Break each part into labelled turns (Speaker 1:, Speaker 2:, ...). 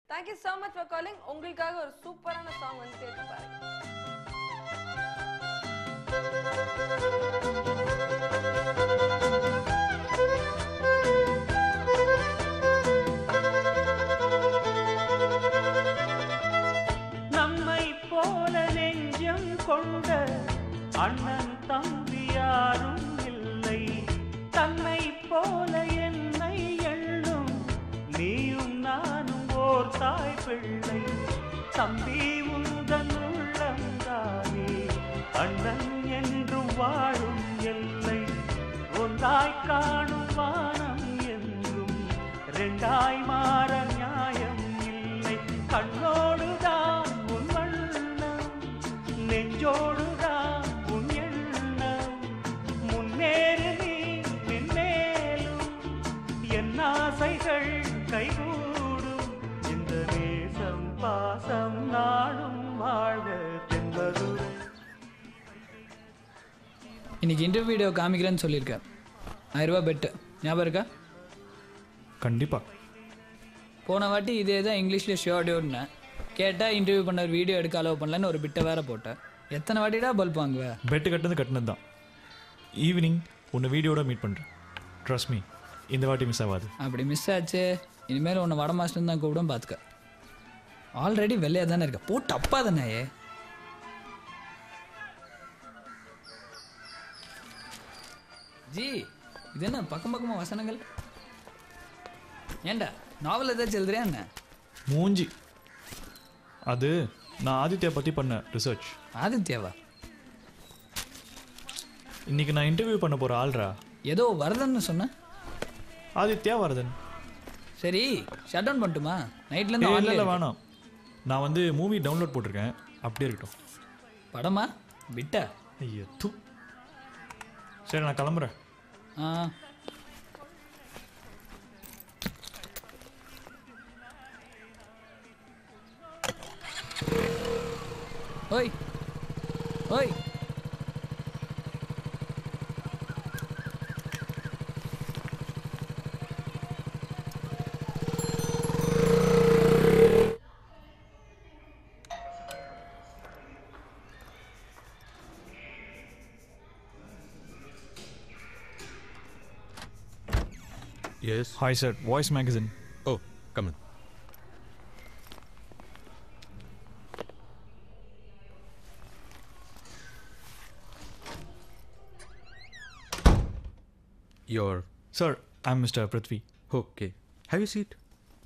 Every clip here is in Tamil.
Speaker 1: Thank you so much for calling உங்களுக்காக ஒரு சூப்பரான சாங் வந்து கேட்டு பாருங்க
Speaker 2: நம்மை போல நெஞ்சம் கொண்ட அண்ணன் தம்பி யாரும் இல்லை தன்னை போல என்னை எண்ணும் நீயும் நானும் ஓர் தாய் பிள்ளை தம்பி உந்தன் உள்ளந்தானே அண்ணன் என்றும் வாழும் எல்லை ஒன்றாய் காணும் வானம் என்றும் ரெண்டாய் மாற நியாயம் இல்லை கண்ணோடுதான் உன் வண்ணம் நெஞ்சோடுதான் உன் எண்ணம் முன்னேறு நீ மென்மேலும் என் ஆசைகள் கைகூடும் இந்த நேசம் பாசம் நாடும் வாழ்க தென்பதுரை
Speaker 3: இன்னைக்கு இன்டர்வியூ வீடியோ காமிக்கிறேன்னு சொல்லியிருக்கேன் ஆயிரம் ரூபாய் பெட்டு ஞாபகம் இருக்கா
Speaker 4: கண்டிப்பா
Speaker 3: போன வாட்டி இதே தான் இங்கிலீஷில் ஷியோர்டியோன்னேன் கேட்டால் இன்டர்வியூ பண்ண வீடியோ எடுக்க அலோவ் பண்ணலன்னு ஒரு பிட்டை வேற போட்டேன் எத்தனை வாட்டிடா பல்ப் வாங்குவேன்
Speaker 4: பெட்டு கட்டினது கட்டினது தான் ஈவினிங் உன்னை வீடியோட மீட் பண்ணுறேன் ட்ரஸ்ட் மீ இந்த வாட்டி மிஸ் ஆகாது
Speaker 3: அப்படி மிஸ் ஆச்சு இனிமேல் உன்னை வட மாஸ்டர் தான் கூப்பிடும் பார்த்துக்க ஆல்ரெடி வெள்ளையாக தானே இருக்க போட்டு அப்பா தானே ஜி இது என்ன பக்கம் பக்கமாக வசனங்கள் ஏன்டா நாவல் ஏதாச்சும் எழுதுறியா என்ன
Speaker 4: மூஞ்சி அது நான் ஆதித்யா பற்றி பண்ண ரிசர்ச்
Speaker 3: ஆதித்யாவா
Speaker 4: இன்னைக்கு நான் இன்டர்வியூ பண்ண போகிற ஆள்ரா
Speaker 3: ஏதோ வரதன்னு சொன்னேன்
Speaker 4: ஆதித்யா வரதன்
Speaker 3: சரி ஷட் டவுன் பண்ணட்டுமா
Speaker 4: ஏய்,
Speaker 3: நைட்லேருந்து
Speaker 4: இல்ல இல்லை
Speaker 3: ஆன்லைன்
Speaker 4: வேணாம் நான் வந்து மூவி டவுன்லோட் போட்டிருக்கேன் அப்படியே இருக்கட்டும்
Speaker 3: படமா விட்டா
Speaker 4: ஐயோ தூ சரி நான் கிளம்புறேன்
Speaker 3: ஆ ஓய் ஓய்
Speaker 5: Yes.
Speaker 4: Hi sir voice magazine
Speaker 5: Oh, come in. Your
Speaker 4: sir I'm mister Prithvi
Speaker 5: okay. Have a seat.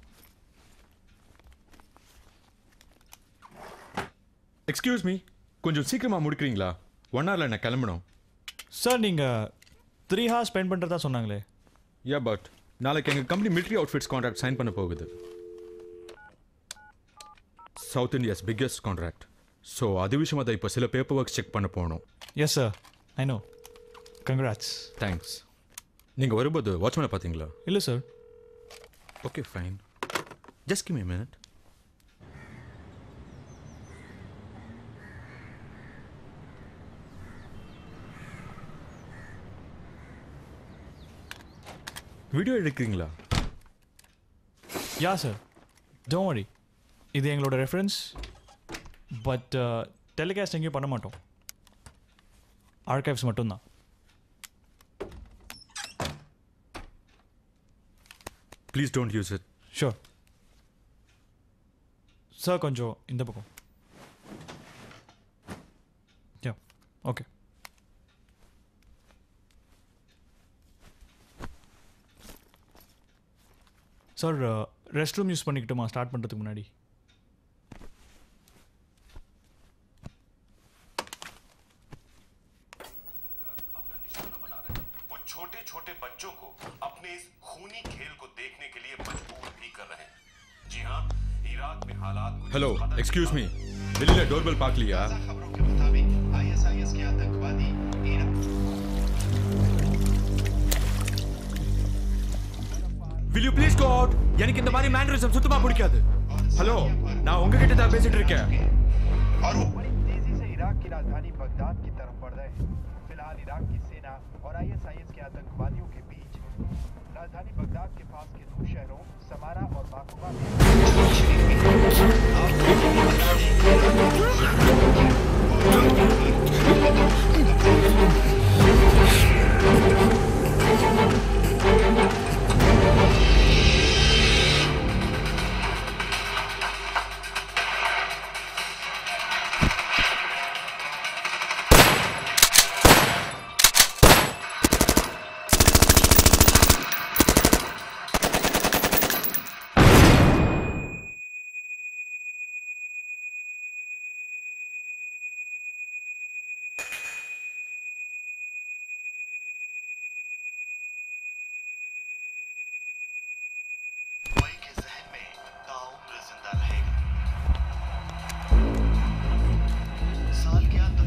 Speaker 5: Excuse me கொஞ்சம் சீக்கிரமா முடிக்கிறீங்களா ஒன் ஹவரில் நான் கிளம்பணும்
Speaker 4: சார் நீங்கள் த்ரீ ஹார்ஸ் ஸ்பெண்ட் பண்ணுறதா சொன்னாங்களே
Speaker 5: யா பட் நாளைக்கு எங்கள் company military outfits contract sign பண்ண போகுது south India's biggest contract so அது விஷயமா தான் இப்போ சில பேப்பர் ஒர்க்ஸ் செக் பண்ண போகணும்
Speaker 4: yes sir I know congrats
Speaker 5: thanks நீங்கள் வரும்போது வாட்ச்மேனை பார்த்தீங்களா
Speaker 4: இல்லை sir
Speaker 5: okay fine just give me minute video எடுக்கிறீங்களா
Speaker 4: யா சார் டோன்ட் வரி இது எங்களோட ரெஃபரன்ஸ் பட் டெலிகாஸ்ட் எங்கேயும் பண்ண மாட்டோம் ஆர்கைவ்ஸ் மட்டும்தான்
Speaker 5: please don't use it
Speaker 4: sure sir கொஞ்சம் இந்த பக்கம் yeah okay sir rest room use பண்ணிக்கிட்டுமா ஸ்டார்ட் பண்ணுறதுக்கு முன்னாடி
Speaker 6: अपना निशाना बना रहे हैं वो छोटे छोटे बच्चों को अपने इस खूनी खेल को देखने के लिए मजबूर भी कर रहे हैं जी हाँ इराक में हालात कुछ
Speaker 5: ஹலோ
Speaker 6: बदल
Speaker 5: எக்ஸ்கியூஸ் மீ வெளியில் டோர்பெல் பார்க்கலையா
Speaker 7: खबरों के मुताबिक आईएसआईएस के आतंकवादी Iraq
Speaker 5: will you please go out எனக்கு இந்த மாதிரி மேனரிசம் சுத்தமா பிடிக்காது ஹலோ நான் உங்ககிட்ட தான் பேசிட்டு இருக்கேன்
Speaker 7: और वो बड़ी तेजी से इराक की राजधानी बगदाद की तरफ बढ़ रहे हैं फिलहाल इराक की सेना और आईएसआईएस के आतंकवादियों के बीच राजधानी बगदाद के पास के दो शहरों समारा और बाकुबा में शरीफ की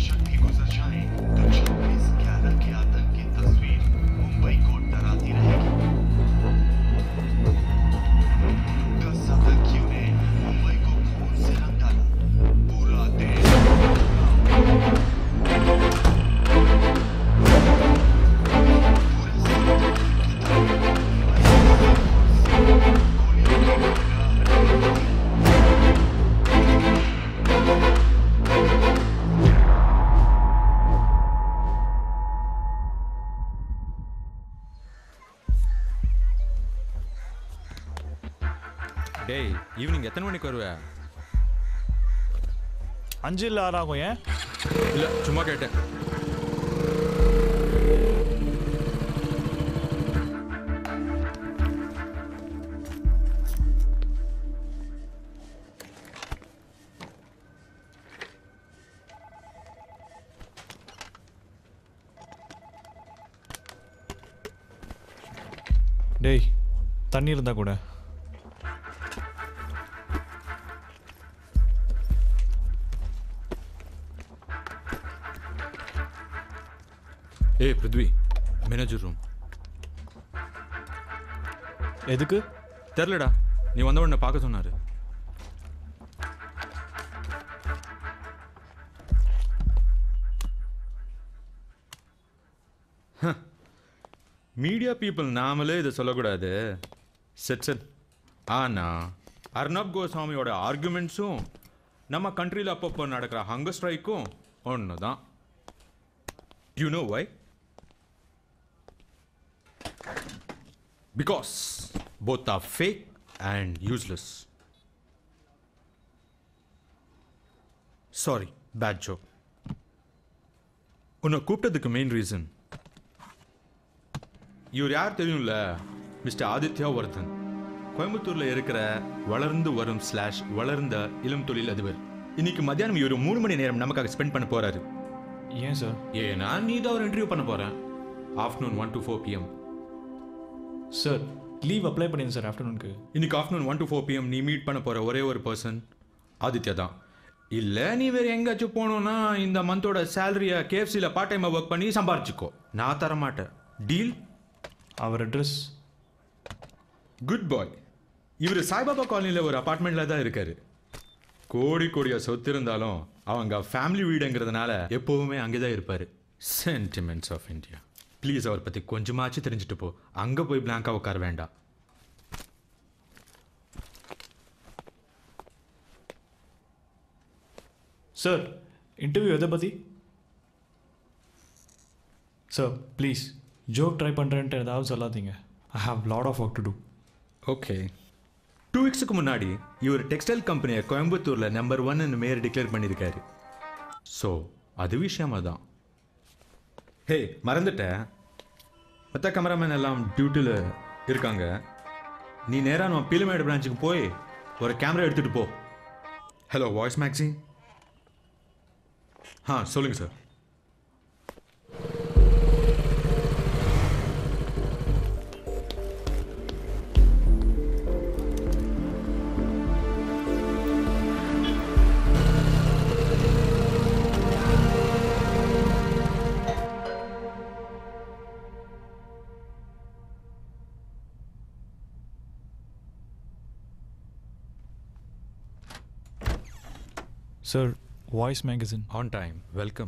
Speaker 6: दशक भी गुजर जाए तो छब्बीस ग्यारह की आतंक की तस्वीर मुंबई को डराती रहेगी दस आतंकियों ने मुंबई को खून से रंग डाला पूरा देश
Speaker 5: டேய் ஈவினிங் எத்தனை மணிக்கு வருவ
Speaker 4: அஞ்சு இல்லை ஆறு ஆகும் ஏன்
Speaker 5: இல்ல சும்மா கேட்டேன்
Speaker 4: டேய் தண்ணி இருந்தா கூட
Speaker 5: ஏய் பிருத்வி மேனேஜர் ரூம்
Speaker 4: எதுக்கு
Speaker 5: தெரிலடா நீ வந்த உடனே பார்க்க சொன்னாரு மீடியா பீப்புள் நாமளே இதை சொல்லக்கூடாது செட் செட் ஆனா அர்ணப் கோஸ்வாமியோட ஆர்குமெண்ட்ஸும் நம்ம கண்ட்ரியில் அப்பப்போ நடக்கிற ஹங்கர் ஸ்ட்ரைக்கும் ஒன்று தான் you know why Because both are fake and useless. Sorry, bad joke. உன்னை கூப்பிட்டதுக்கு மெயின் ரீசன் இவர் யார் தெரியும்ல மிஸ்டர் ஆதித்யா வர்தன் கோயம்புத்தூர்ல இருக்கிற வளர்ந்து வரும் ஸ்லாஷ் வளர்ந்த இளம் தொழில் அதிபர் இன்னைக்கு மத்தியானம் இவர் மூணு மணி நேரம் நமக்காக ஸ்பெண்ட் பண்ண போறாரு
Speaker 4: ஏன் சார்
Speaker 5: ஏன்னா நீ தான் ஒரு இன்டர்வியூ பண்ண போறேன் afternoon one to four PM
Speaker 4: sir leave apply பண்ணிங்க சார் ஆஃப்டர்நூனுக்கு
Speaker 5: இன்னைக்கு afternoon one to four PM நீ மீட் பண்ண போற ஒரே ஒரு பர்சன் ஆதித்யா தான் இல்ல நீ வேற எங்கேயாச்சும் போகணும்னா இந்த மந்தோட சேலரியை கேஎஃப்சியில் பார்ட் டைம் ஒர்க் பண்ணி சம்பாரிச்சுக்கோ நான் தர மாட்டேன் டீல்
Speaker 4: அவர் அட்ரஸ்
Speaker 5: குட் பாய் இவர் சாய்பாபா காலனியில் ஒரு அபார்ட்மெண்ட்டில் தான் இருக்காரு கோடி கோடியா சொத்து இருந்தாலும் அவங்க ஃபேமிலி வீடுங்கிறதுனால எப்போவுமே அங்கே தான் இருப்பார் சென்டிமெண்ட்ஸ் ஆஃப் இந்தியா ப்ளீஸ் அவர் பற்றி கொஞ்சமாச்சும் தெரிஞ்சுட்டு போ அங்கே போய் பிளாங்கா உட்கார வேண்டாம்
Speaker 4: சார் இன்டர்வியூ எதை பற்றி சார் ப்ளீஸ் ஜோக் ட்ரை பண்ணுறேன்ட்டு ஏதாவது சொல்லாதீங்க I have lot of work to do
Speaker 5: okay two வீக்ஸுக்கு முன்னாடி இவர் டெக்ஸ்டைல் கம்பெனியை கோயம்புத்தூரில் நம்பர் ஒன்னு மேயர் டிக்ளேர் பண்ணியிருக்காரு ஸோ அது விஷயமா தான் ஹே மறந்துட்டேன் மற்ற கேமராமேன் எல்லாம் டியூட்டியில் இருக்காங்க நீ நேராக நம்ம பீலமேடு பிரான்ச்சுக்கு போய் ஒரு கேமரா எடுத்துகிட்டு போ ஹலோ வாய்ஸ் மேக்ஸிங் ஆ சொல்லுங்கள் sir
Speaker 4: sir voice magazine
Speaker 5: on time welcome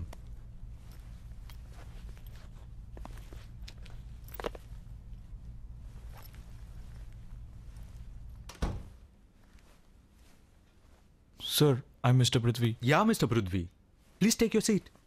Speaker 4: sir I mister Prithvi
Speaker 5: yeah mister Prithvi please take your seat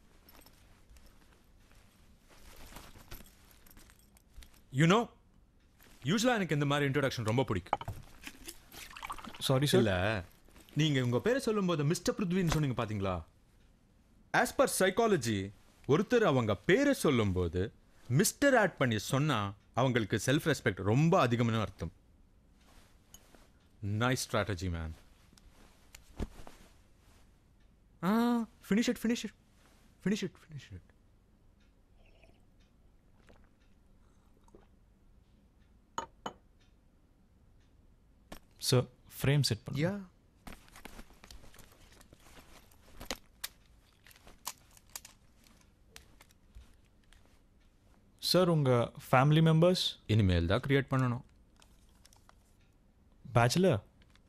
Speaker 5: you யூஸ்வலாக எனக்கு இந்த மாதிரி இன்ட்ரோடக்ஷன் ரொம்ப பிடிக்கும்
Speaker 4: சாரி சார்
Speaker 5: இல்ல நீங்க உங்க பேரை சொல்லும்போது மிஸ்டர் பிருத்வின்னு சொன்னீங்க பாத்தீங்களா ஆஸ் பர் சைக்காலஜி ஒருத்தர் அவங்க பேரை சொல்லும்போது மிஸ்டர் ஆட் பண்ணி சொன்னா அவங்களுக்கு செல்ஃப் ரெஸ்பெக்ட் ரொம்ப அதிகம்னு அர்த்தம் nice strategy man ah finish it finish it finish it finish it
Speaker 4: sir frame set பண்ணு
Speaker 5: யா
Speaker 4: சார் உங்கள் ஃபேமிலி மெம்பர்ஸ்
Speaker 5: இனிமேல் தான் கிரியேட் பண்ணணும்
Speaker 4: பேச்சுலர்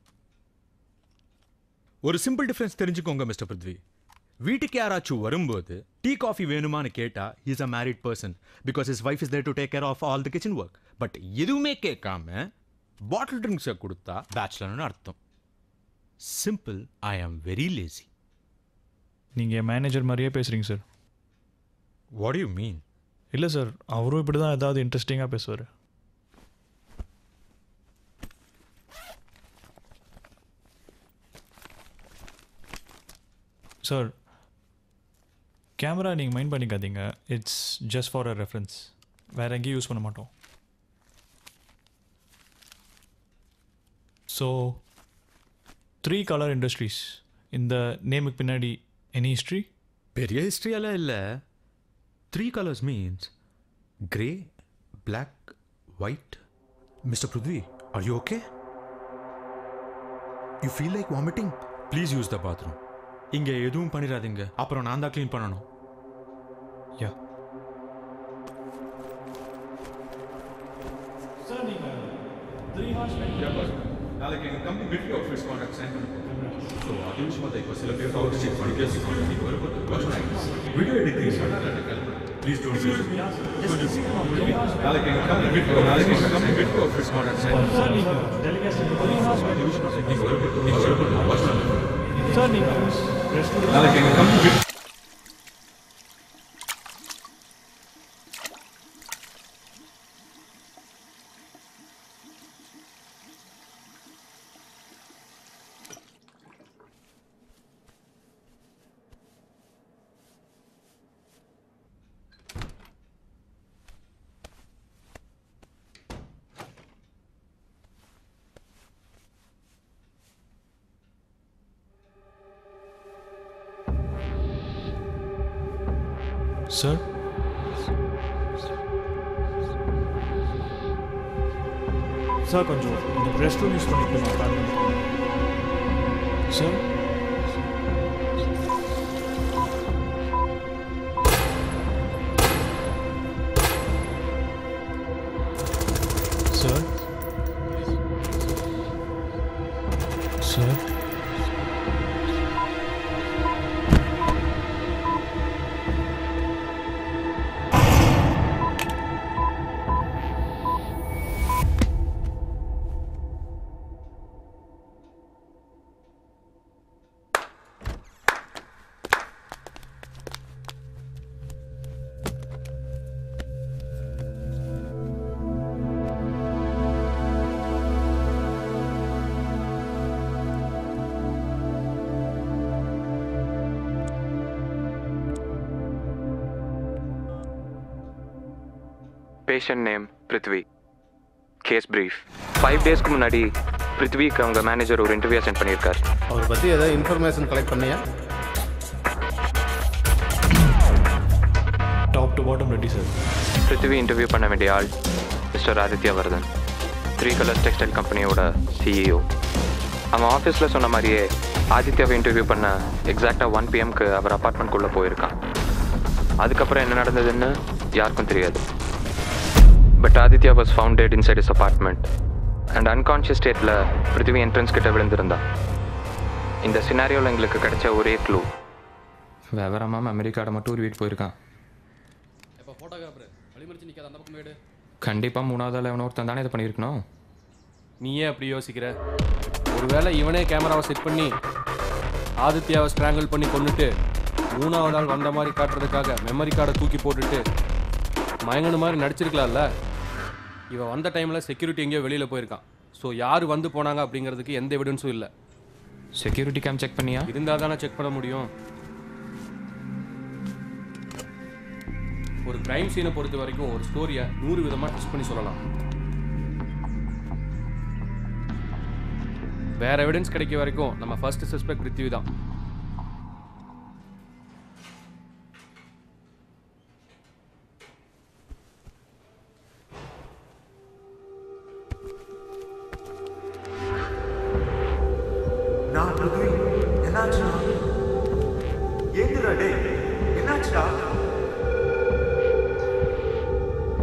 Speaker 5: ஒரு சிம்பிள் டிஃப்ரென்ஸ் தெரிஞ்சுக்கோங்க மிஸ்டர் பிருத்வி வீட்டுக்கு யாராச்சும் வரும்போது டீ காஃபி வேணுமான்னு கேட்டா is a married person because is wife is there to take care of all the kitchen work but எதுவுமே கேட்காம பாட்டில் ட்ரிங்க்ஸை கொடுத்தா பேச்சுலர்னு அர்த்தம் simple I am very lazy
Speaker 4: நீங்கள் என் மேனேஜர் மாதிரியே பேசுகிறீங்க சார்
Speaker 5: வாட் யூ மீன்
Speaker 4: இல்லை சார் அவரும் இப்படி தான் ஏதாவது இன்ட்ரெஸ்டிங்காக பேசுவார் சார் கேமரா நீங்கள் மைண்ட் பண்ணிக்காதீங்க it's just for a reference வேறு எங்கேயும் யூஸ் பண்ண மாட்டோம் ஸோ த்ரீ கலர் இண்டஸ்ட்ரீஸ் இந்த நேமுக்கு பின்னாடி எனி ஹிஸ்ட்ரி
Speaker 5: பெரிய ஹிஸ்ட்ரியெல்லாம் இல்லை three colours means grey black white mister Prithvi are you okay you feel like vomiting please use the bathroom இங்கே எதுவும் பண்ணிடாதீங்க அப்புறம் நான் தான் க்ளீன் பண்ணணும்
Speaker 4: யா சார் நீங்கள் த்ரீ ஹார்ஸ்
Speaker 5: நாளைக்கு எங்கள் கம்பெனி வீட்டு ஆஃபீஸ் கான்டாக்ட் சைன் ஸோ அது விஷயமா தான் இப்போ சில பேர் அவர் செக் பண்ணி பேசிக்கோங்க நீங்கள் வரும்போது வீடியோ எடுக்கிறீங்க ப்ளீஸ் டோன்ட் நாளைக்கு எங்கள் கம்பெனி வீட்டு நாளைக்கு எங்கள் கம்பெனி வீட்டு ஆஃபீஸ் கான்டாக்ட் சைன்
Speaker 4: சார் நீங்கள் டெலிகேஷன் த்ரீ ஹார்ஸ்
Speaker 5: நீங்கள் வரும்போது நீங்கள் வரும்போது
Speaker 4: சார் நீங்கள் ரெஸ்ட்
Speaker 5: நாளைக்கு எங்கள் கம்பெனி வீட்டு
Speaker 4: சார் சார் கொஞ்சம் இந்த ரெஸ்ட் ரூம் யூஸ் பண்ணிக்கணுமா sir sir sir
Speaker 8: patient name Prithvi case brief five டேஸ்க்கு முன்னாடி பிருத்விக்கு அவங்க மேனேஜர் ஒரு இன்டர்வியூ சென்ட் பண்ணியிருக்கார்
Speaker 9: அவரை பற்றி ஏதாவது இன்ஃபர்மேஷன் கலெக்ட் பண்ணியா
Speaker 4: top to bottom ready sir
Speaker 8: Prithvi interview பண்ண வேண்டிய ஆள் mister Aditya Vardhan three colours textile கம்பெனியோட சிஇஓ அவன் ஆஃபீஸில் சொன்ன மாதிரியே ஆதித்யாவை இன்டர்வியூ பண்ண எக்ஸாக்டாக ஒன் பிஎம்க்கு அவர் அப்பார்ட்மெண்ட்குள்ளே போயிருக்கான் அதுக்கப்புறம் என்ன நடந்ததுன்னு யாருக்கும் தெரியாது but Aditya was founded inside his apartment and unconscious ஸ்டேட்டில் பிருத்திவி என்ட்ரன்ஸ் கிட்ட விழுந்திருந்தான் இந்த சினாரியோவில் எங்களுக்கு கிடைச்ச ஒரே க்ளூ விவரமாக அமெரிக்காவோட மட்டும் ஒரு வீட்டு போயிருக்கான்
Speaker 10: இப்போ ஃபோட்டோகிராஃபர் வழிமறிச்சு நிற்காத அந்த பக்கம் போயிடு
Speaker 8: கண்டிப்பாக மூணாவது ஆள் எவனோ ஒருத்தன் தானே இதை பண்ணியிருக்கணும்
Speaker 10: நீ ஏன் அப்படி யோசிக்கிற ஒருவேளை இவனே கேமராவை செட் பண்ணி ஆதித்யாவை ஸ்ட்ராங்கிள் பண்ணி கொண்டுட்டு மூணாவது ஆள் வந்த மாதிரி காட்டுறதுக்காக மெமரி கார்டை தூக்கி போட்டுட்டு மயங்கன மாதிரி நடிச்சிருக்கலாம்ல இவன் வந்த டைமில் செக்யூரிட்டி எங்கேயோ வெளியில் போயிருக்கான் ஸோ யார் வந்து போனாங்க அப்படிங்கிறதுக்கு எந்த எவிடன்ஸும் இல்லை
Speaker 8: செக்யூரிட்டி கேம் செக் பண்ணியா
Speaker 10: இருந்தால் தானே செக் பண்ண முடியும் ஒரு கிரைம் சீனை பொறுத்த வரைக்கும் ஒரு ஸ்டோரியை நூறு விதமாக ட்விஸ்ட் பண்ணி சொல்லலாம் வேற எவிடன்ஸ் கிடைக்க வரைக்கும் நம்ம ஃபர்ஸ்ட் சஸ்பெக்ட் பிருத்திவி தான்
Speaker 11: நான் பிருத்வி என்னாச்சுடா ஏந்துடா டே என்னாச்சுடா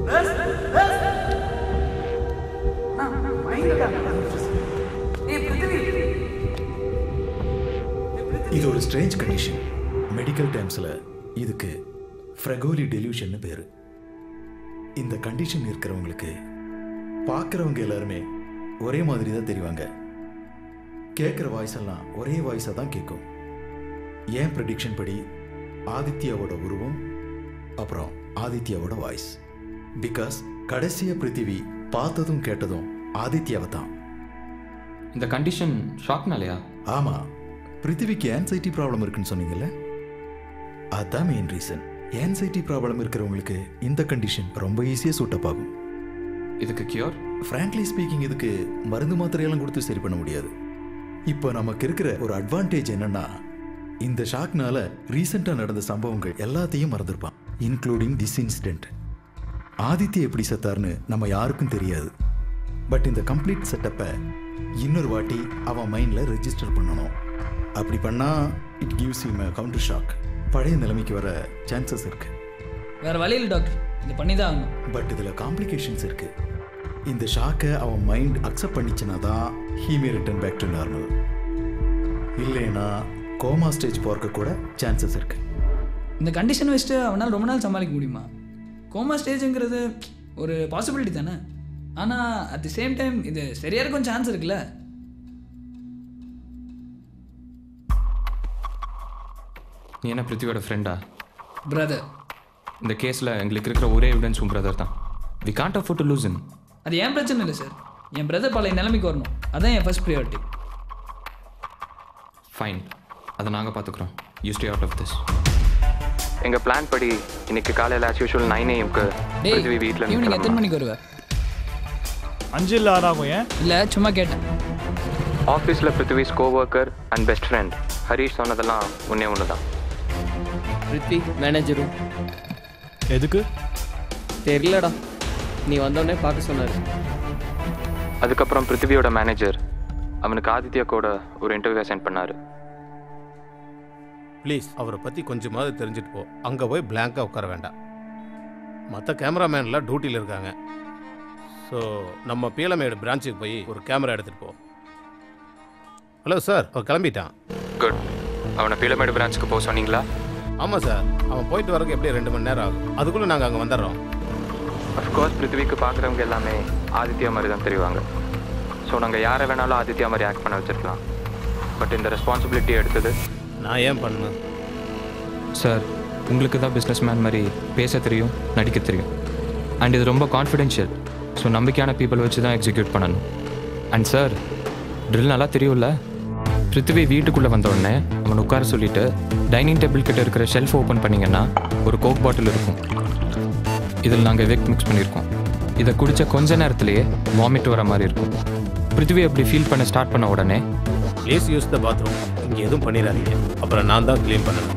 Speaker 12: இது ஒரு ஸ்ட்ரேஞ்ச் கண்டிஷன் மெடிக்கல் டேர்ம்ஸில் இதுக்கு ஃப்ரெகோலி டெலியூஷன் பேர் இந்த கண்டிஷன் இருக்கிறவங்களுக்கு பார்க்குறவங்க எல்லாருமே ஒரே மாதிரி தான் தெரிவாங்க கேட்குற வாய்ஸ் எல்லாம் ஒரே வாய்ஸாக தான் கேட்கும் ஏன் ப்ரெடிக்ஷன் படி ஆதித்யாவோட உருவம் அப்புறம் ஆதித்யாவோட வாய்ஸ் பிகாஸ் கடைசியாக பிருத்திவி பார்த்ததும் கேட்டதும் ஆதித்யாவை தான்
Speaker 8: இந்த கண்டிஷன் ஷாக்னாலையா
Speaker 12: ஆமாம் பிருத்திவிக்கு ஆன்சைட்டி ப்ராப்ளம் இருக்குன்னு சொன்னீங்கல்ல அதான் மெயின் ரீசன் ஆன்சைட்டி ப்ராப்ளம் இருக்கிறவங்களுக்கு இந்த கண்டிஷன் ரொம்ப ஈஸியாக சூட்டப் ஆகும்
Speaker 8: இதுக்கு கியூர்
Speaker 12: ஃப்ராங்க்லி ஸ்பீக்கிங் இதுக்கு மருந்து மாத்திரையெல்லாம் கொடுத்து சரி பண்ண முடியாது இப்போ நமக்கு இருக்கிற ஒரு அட்வான்டேஜ் என்னன்னா இந்த ஷாக்னால ரீசெண்டாக நடந்த சம்பவங்கள் எல்லாத்தையும் மறந்துருப்பான் இன்க்ளூடிங் திஸ் இன்சிடென்ட் ஆதித்யா எப்படி செத்தார்னு நம்ம யாருக்கும் தெரியாது பட் இந்த கம்ப்ளீட் செட்டப்பை இன்னொரு வாட்டி அவன் மைண்டில் ரெஜிஸ்டர் பண்ணணும் அப்படி பண்ணால் it gives him counter shock பழைய நிலைமைக்கு வர சான்சஸ் இருக்கு
Speaker 3: வேற வழி இல்லை டாக்டர் இது பண்ணி தான் ஆகணும்
Speaker 12: பட் இதில் காம்ப்ளிகேஷன்ஸ் இருக்கு இந்த ஷாக்கை அவன் மைண்ட் அக்செப்ட் பண்ணிச்சுனா தான் he may return back to normal இல்லைன்னா கோமா ஸ்டேஜ் போறக்க கூட சான்சஸ் இருக்கு
Speaker 3: இந்த கண்டிஷன் வச்சுட்டு அவனால் ரொம்ப நாள் சமாளிக்க முடியுமா கோமா ஸ்டேஜுங்கிறது ஒரு பாசிபிலிட்டி தானே ஆனால் அட் தி சேம் டைம் இது சரியா இருக்கும் சான்ஸ் இருக்குல்ல
Speaker 8: நீ என்ன பிருத்திவியோட ஃப்ரெண்டா
Speaker 3: பிரதர்
Speaker 8: இந்த கேஸில் எங்களுக்கு இருக்கிற ஒரே எவிடன்ஸ் உன் பிரதர் தான் we can't afford to lose him
Speaker 3: அது என் பிரச்சனை இல்லை சார் என் பிரதர் பழைய நிலைமைக்கு வரணும் அதான் என் ஃபர்ஸ்ட் ப்ரியாரிட்டி
Speaker 8: ஃபைன் அதை நாங்கள் பார்த்துக்குறோம் you stay out of this எங்கள் பிளான் படி இன்னைக்கு காலையில் ஆஸ் யூஷுவல் நைன் ஏஎம்க்கு
Speaker 3: டேய்
Speaker 8: பிருத்திவி வீட்டில்
Speaker 3: ஈவினிங் எத்தனை மணிக்கு வருவ
Speaker 4: அஞ்சு இல்லை ஆறாகும் ஏன்
Speaker 3: இல்லை சும்மா கேட்டேன்
Speaker 8: ஆஃபீஸில் Prithvi's coworker and best friend Harish சொன்னதெல்லாம் ஒன்றே ஒன்று தான்
Speaker 13: பிருத்வி மேனேஜரும்
Speaker 4: எதுக்கு
Speaker 13: தெரியலடா நீ வந்தோடனே பார்க்க சொன்னார்
Speaker 8: அதுக்கப்புறம் பிருத்திவியோட மேனேஜர் அவனுக்கு ஆதித்யா கூட ஒரு இன்டர்வியூ சென்ட் பண்ணாரு
Speaker 9: ப்ளீஸ் அவரை பற்றி கொஞ்சமாவது தெரிஞ்சுட்டு போ அங்கே போய் பிளாங்காக உட்கார வேண்டாம் மற்ற கேமராமேன்லாம் டியூட்டியில் இருக்காங்க ஸோ நம்ம பீலமேடு பிரான்ச்சுக்கு போய் ஒரு கேமரா எடுத்துகிட்டு போ ஹலோ சார் அவன் கிளம்பிட்டான்
Speaker 8: குட் அவனை பீலமேடு பிரான்ச்சுக்கு போக சொன்னீங்களா
Speaker 9: ஆமாம் சார் அவன் போயிட்டு வரக்கு எப்படியும் ரெண்டு மணி நேரம் ஆகும் அதுக்குள்ளே நாங்கள் அங்கே வந்துடுறோம்
Speaker 8: அஃப்கோர்ஸ் பிருத்திவிக்கு பார்க்குறவங்க எல்லாமே ஆதித்யா மாதிரி தான் தெரிவாங்க ஸோ நாங்கள் யாரை வேணாலும் ஆதித்யா மாதிரி ஆக்ட் பண்ண வச்சிருக்கலாம் பட் இந்த ரெஸ்பான்சிபிலிட்டி எடுத்தது
Speaker 9: நான் ஏன் பண்ணேன்
Speaker 8: சார் உங்களுக்கு தான் பிஸ்னஸ் மேன் மாதிரி பேச தெரியும் நடிக்க தெரியும் அண்ட் இது ரொம்ப கான்ஃபிடென்ஷியல் ஸோ நம்பிக்கையான பீப்புள் வச்சு தான் எக்ஸிக்யூட் பண்ணணும் அண்ட் சார் ட்ரில் நல்லா தெரியும்ல பிருத்திவி வீட்டுக்குள்ளே வந்த உடனே அவன் உட்கார சொல்லிட்டு டைனிங் டேபிள் கிட்ட இருக்கிற ஷெல்ஃப் ஓப்பன் பண்ணீங்கன்னா ஒரு கோக் பாட்டில் இருக்கும் இதில் நாங்கள் வெக் மிக்ஸ் பண்ணியிருக்கோம் இதை குடித்த கொஞ்ச நேரத்திலேயே வாமிட் வர மாதிரி இருக்கும் பிருத்திவி அப்படி ஃபீல் பண்ண ஸ்டார்ட் பண்ண உடனே
Speaker 9: ப்ளீஸ் யூஸ் த பாத்ரூம் இங்கே எதுவும் பண்ணிடாதீங்க அப்புறம் நான் தான் க்ளீன் பண்ணணும்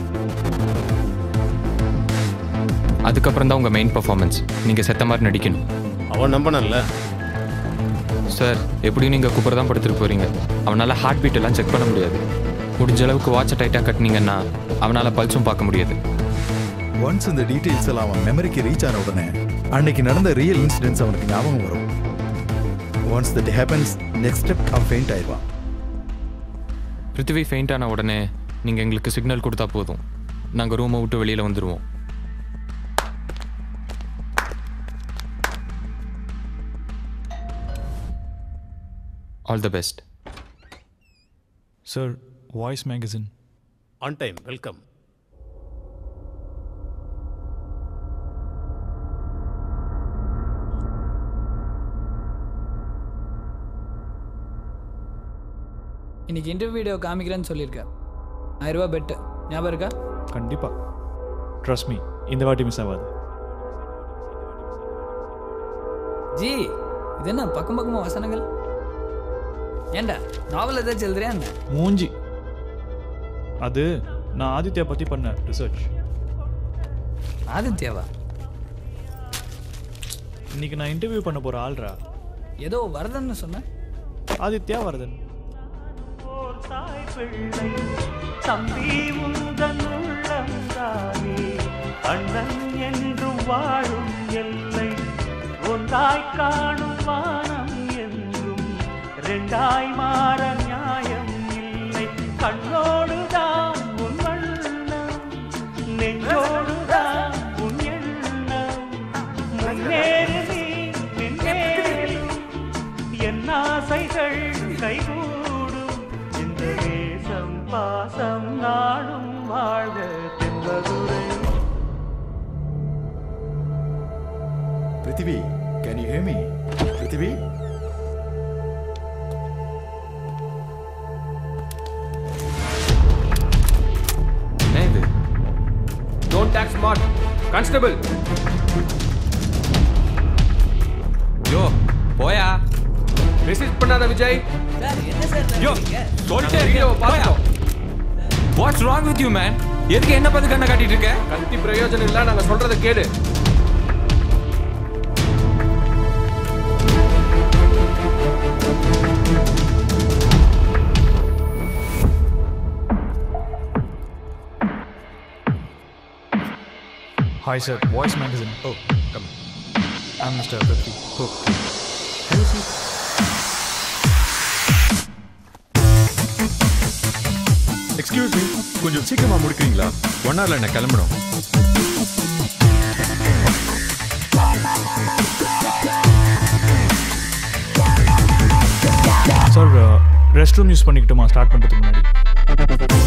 Speaker 8: அதுக்கப்புறம் தான் உங்கள் மெயின் பர்ஃபார்மன்ஸ் நீங்கள் செத்த மாதிரி நடிக்கணும்
Speaker 9: அவன் நம்பணும்ல
Speaker 8: சார் எப்படியும் நீங்கள் குப்பரை தான் படுத்துட்டு போகிறீங்க அவனால் ஹார்ட் பீட் எல்லாம் செக் பண்ண முடியாது முடிஞ்ச அளவுக்கு வாட்சை டைட்டாக கட்டினீங்கன்னா அவனால் பல்ஸும் பார்க்க முடியாது
Speaker 12: ஒன்ஸ் இந்த டீட்டெயில்ஸ் எல்லாம் அவன் மெமரிக்கு ரீச் ஆன உடனே அன்னைக்கு நடந்த ரியல் இன்சிடென்ட்ஸ் அவனுக்கு ஞாபகம் வரும் once that happens next step அவன் ஃபெயிண்ட் ஆயிடுவான்
Speaker 8: பிருத்திவி ஃபெயிண்ட் ஆன உடனே நீங்கள் எங்களுக்கு சிக்னல் கொடுத்தா போதும் நாங்கள் ரூமை விட்டு வெளியில் வந்துடுவோம் all the best
Speaker 4: sir voice magazine
Speaker 9: on time welcome
Speaker 3: இன்னைக்கு இன்டர்வியூ வீடியோ காமிக்கிறேன்னு சொல்லியிருக்கேன் ஆயிரம் ரூபா பெட்டு ஞாபகம் இருக்கா
Speaker 4: கண்டிப்பாக ட்ரஸ்ட் மீ இந்த வாட்டி மிஸ் ஆகாது
Speaker 3: ஜி இது என்ன பக்கம் பக்கமாக வசனங்கள் ஏன்டா நாவல் ஏதாச்சும் எழுதுறியா என்ன
Speaker 4: மூஞ்சி அது நான் ஆதித்யா பற்றி பண்ண ரிசர்ச்
Speaker 3: ஆதித்யாவா
Speaker 4: இன்னைக்கு நான் இன்டர்வியூ பண்ண போகிற ஆள்ரா
Speaker 3: ஏதோ வரதன்னு சொன்னேன்
Speaker 4: ஆதித்யா வரதன்
Speaker 2: ஓர் தாய் பிள்ளை தம்பி உந்தன் உள்ளந்தானே அண்ணன் என்றும் வாழும் எல்லை ஒன்றாய் காணும் வானம் என்றும் ரெண்டாய் மாற நியாயம் இல்லை கண்ணோடுதான் உன் வண்ணம் நெஞ்சோடுதான் உன் எண்ணம் முன்னேறு நீ நின்னேறும் என் ஆசைகள் கைகூடும் இந்த தேசம் பாசம் நாடும் வாழ்க தென்பதுரை
Speaker 12: Prithvi can you hear me Prithvi
Speaker 10: என்ன இது don't talk smart constable yo போயா ரெசிஸ்ட் பண்ணாத விஜய்
Speaker 14: யோ சொல்லிட்டே
Speaker 10: வீடியோ
Speaker 14: இருக்கேன் போயா
Speaker 10: பார்த்தோம்
Speaker 14: what's wrong with you man எதுக்கு என்ன பார்த்து கண்ணை காட்டிட்டு இருக்க
Speaker 10: கத்தி பிரயோஜனம் இல்ல நாங்க சொல்றத கேளு
Speaker 4: Hi, sir. Voice magazine. Oh, come. I'm Mr. Prithvi. Oh.
Speaker 5: Excuse me கொஞ்சம் சீக்கிரமா முடிக்கிறீங்களா ஒன் ஹவர்ல நான் கிளம்பணும்
Speaker 4: சார் ரெஸ்ட் ரூம் யூஸ் பண்ணிக்கிட்டுமா ஸ்டார்ட் பண்ணுறதுக்கு முன்னாடி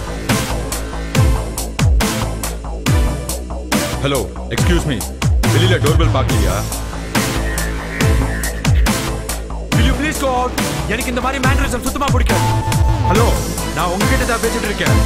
Speaker 5: ஹலோ எக்ஸ்கியூஸ் மீ வெளியில டோர்பெல் பார்க்கலையா
Speaker 14: will you please go out எனக்கு இந்த மாதிரி மேனரிசம் சுத்தமா பிடிக்காது
Speaker 5: ஹலோ நான் உங்ககிட்ட தான் பேசிட்டு இருக்கேன்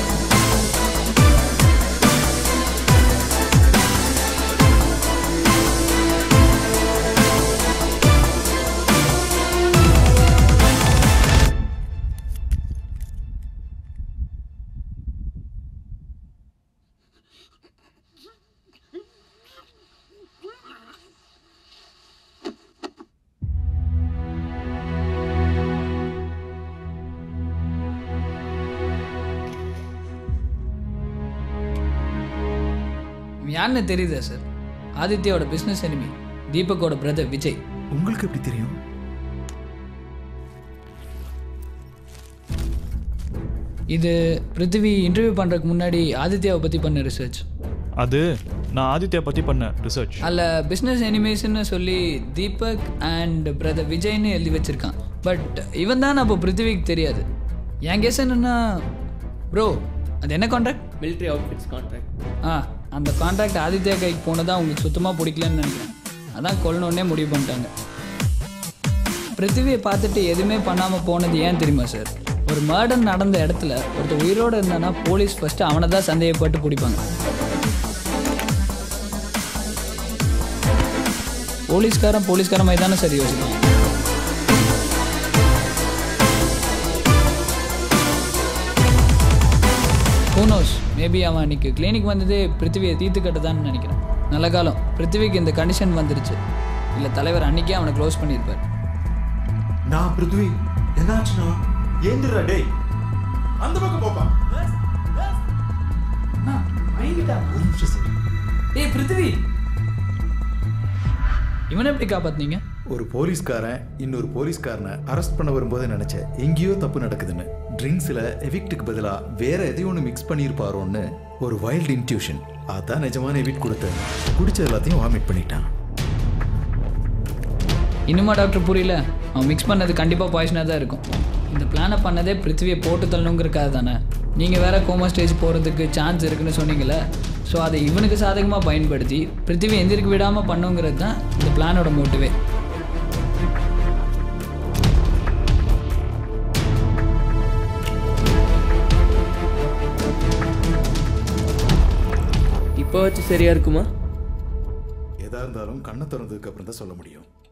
Speaker 3: யாருன்னு தெரியுதா சார் ஆதித்யாவோட பிஸ்னஸ் எனிமி தீபக்கோட பிரதர் விஜய்
Speaker 12: உங்களுக்கு எப்படி தெரியும்
Speaker 3: இது பிருத்திவி இன்டர்வியூ பண்ணுறதுக்கு முன்னாடி ஆதித்யாவை பற்றி பண்ண ரிசர்ச்
Speaker 4: அது நான் ஆதித்யா பற்றி பண்ண ரிசர்ச்
Speaker 3: அதில் பிஸ்னஸ் எனிமேஷன்னு சொல்லி தீபக் அண்ட் பிரதர் விஜய்னு எழுதி வச்சிருக்கான் பட் இவன் தான் அப்போ பிருத்திவிக்கு தெரியாது என் கெஸ் என்னன்னா ப்ரோ அது என்ன கான்ட்ராக்ட்
Speaker 13: மிலிட்ரி அவுட்ஃபிட்ஸ் கான்ட்ராக்ட்
Speaker 3: ஆ அந்த கான்ட்ராக்ட் ஆதித்யா கைக்கு போனதான் உங்களுக்கு சுத்தமாக பிடிக்கலன்னு நினைக்கிறேன் அதான் கொல்லணுன்னே முடிவு பண்ணிட்டாங்க பிருத்திவியை பார்த்துட்டு எதுவுமே பண்ணாமல் போனது ஏன் தெரியுமா சார் ஒரு மர்டர் நடந்த இடத்துல ஒருத்தர் உயிரோடு இருந்தானா போலீஸ் ஃபஸ்ட்டு அவனை தான் சந்தேகப்பட்டு பிடிப்பாங்க போலீஸ்காரன் போலீஸ்காரன் மாதிரி தானே சார் யோசிப்பான் ஹூனோஸ் மேபி அவன் அன்னைக்கு கிளினிக் வந்ததே பிருத்திவியை தீர்த்து கட்டதான்னு நினைக்கிறேன் நல்ல காலம் பிருத்திவிக்கு இந்த கண்டிஷன் வந்துருச்சு இல்லை தலைவர் அன்னைக்கே அவனை க்ளோஸ் பண்ணியிருப்பார்
Speaker 11: நான் பிருத்வி என்னாச்சுண்ணா ஏந்துடா டேய் அந்த பக்கம் போப்பா ஒரு நிமிஷம் சார்
Speaker 3: ஏய் பிருத்திவி இவனை எப்படி காப்பாத்துனீங்க
Speaker 12: ஒரு போலீஸ்காரன் இன்னொரு போலீஸ்காரனை அரெஸ்ட் பண்ண வரும்போது நினைச்சேன் எங்கேயோ தப்பு நடக்குதுன்னு ட்ரிங்க்ஸில் எவிக்ட்டுக்கு பதிலாக வேற எதையும் ஒன்று மிக்ஸ் பண்ணியிருப்பாரோன்னு ஒரு வைல்ட் இன்ட்யூஷன் அதான் நிஜமான எவிட் கொடுத்தேன் குடிச்ச எல்லாத்தையும் வாமிட் பண்ணிட்டான்
Speaker 3: இன்னுமா டாக்டர் புரியல அவன் மிக்ஸ் பண்ணது கண்டிப்பாக பாய்சனாக தான் இருக்கும் இந்த பிளானை பண்ணதே பிருத்திவியை போட்டு தள்ளணுங்கிறக்காக தானே நீங்கள் வேற கோமா ஸ்டேஜ் போகிறதுக்கு சான்ஸ் இருக்குன்னு சொன்னீங்களே ஸோ அதை இவனுக்கு சாதகமாக பயன்படுத்தி பிருத்திவி எந்திரிக்க விடாமல் பண்ணுங்கிறது தான் இந்த பிளானோட மோட்டிவே
Speaker 13: இப்போ வச்சு சரியா இருக்குமா
Speaker 12: எதா இருந்தாலும் கண்ணை திறந்ததுக்கு அப்புறம் தான் சொல்ல முடியும்